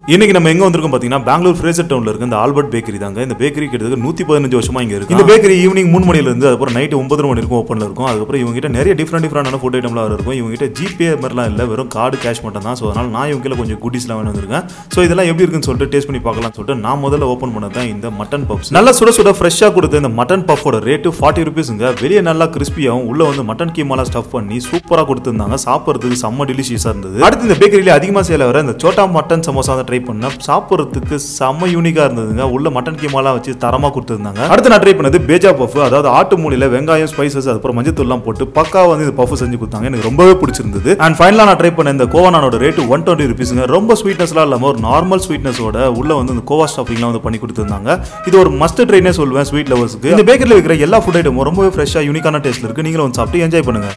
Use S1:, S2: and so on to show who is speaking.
S1: இன்னைக்கு நம்ம எங்க வந்திருக்கோம் பாத்தீங்கன்னா பெங்களூர் ஃப்ரேசர் டவுன்ல இருக்க இந்த ஆல்பர்ட் பேக்கரி தாங்க இந்த பேக்கரி கிட்டத்தட்ட நூத்தி பதினஞ்சு வருஷமா இங்க இருக்கு இந்த பேக்கரி ஈவினிங் மூணு மணில இருந்து அதுக்கப்புறம் நைட் ஒன்பது மணி இருக்கும் ஓப்பன்ல இருக்கும் அதுக்கப்புறம் இவங்க கிட்ட நிறைய டிஃப்ரெண்ட் டிஃப்ரெண்டான ஃபுட் ஐட்டம்லாம் இருக்கும் இவங்க கிட்ட ஜிபே மாதிரிலாம் இல்ல வெறும் கார்டு கேஷ் மட்டும் தான் ஸோ அதனால நான் இவங்க கிட்ட கொஞ்சம் குட்டீஸ்லாம் வேணும் வந்திருக்கேன் ஸோ இதெல்லாம் எப்படி இருக்குன்னு சொல்லிட்டு டேஸ்ட் பண்ணி பார்க்கலாம்னு சொல்லிட்டு நான் முதல்ல ஓப்பன் பண்ணது தான் இந்த மட்டன் பப்ஸ் நல்லா சுட சுட ஃப்ரெஷ்ஷாக கொடுத்த இந்த மட்டன் பஃபோட ரேட்டு ஃபார்ட்டி ருபீஸுங்க வெளியே நல்லா கிறிஸ்பியாகவும் உள்ள வந்து மட்டன் கீமாலாம் ஸ்டஃப் பண்ணி சூப்பராக கொடுத்துருந்தாங்க சாப்பிட்றதுக்கு செம்ம டெலிஷியஸாக இருந்தது அடுத்து இந்த பேக்கரியில அதிகமாக சேல வர இந்த சோட்டா மட்டன் சமோசா தான் ட்ரை பண்ணேன் சாப்பிட்றதுக்கு செம்ம யூனிக்காக இருந்ததுங்க உள்ள மட்டன் கீமாலாம் வச்சு தரமாக கொடுத்துருந்தாங்க அடுத்து நான் ட்ரை பண்ணது பேஜா பஃப் அதாவது ஆட்டு மூலையில் வெங்காயம் ஸ்பைசஸ் அதுக்கப்புறம் மஞ்சத்தூள்லாம் போட்டு பக்கா வந்து இந்த பஃப் செஞ்சு கொடுத்தாங்க எனக்கு ரொம்பவே பிடிச்சிருந்தது அண்ட் ஃபைனலாக நான் ட்ரை பண்ண இந்த கோவானானோட ரேட்டு ஒன் டுவெண்ட்டி ருபீஸுங்க ரொம்ப ஸ்வீட்னஸ்லாம் இல்லாமல் ஒரு நார்மல் ஸ்வீட்னஸோட உள்ள வந்து இந்த கோவா ஸ்டாஃபிங்லாம் வந்து பண்ணி கொடுத்துருந்தாங்க இது ஒரு மஸ்ட் ட்ரைனே சொல்லுவேன் ஸ்வீட் லவர்ஸ்க்கு இந்த பேக்கரியில் இருக்கிற எல்லா ஃபுட் ஐட்டமும் ரொம்பவே ஃப்ரெஷ்ஷாக யூனிக்கான டேஸ்ட்ல இருக்கு நீங்களும் வந்து சாப்பிட்டு என்ஜாய் பண்ணுங்க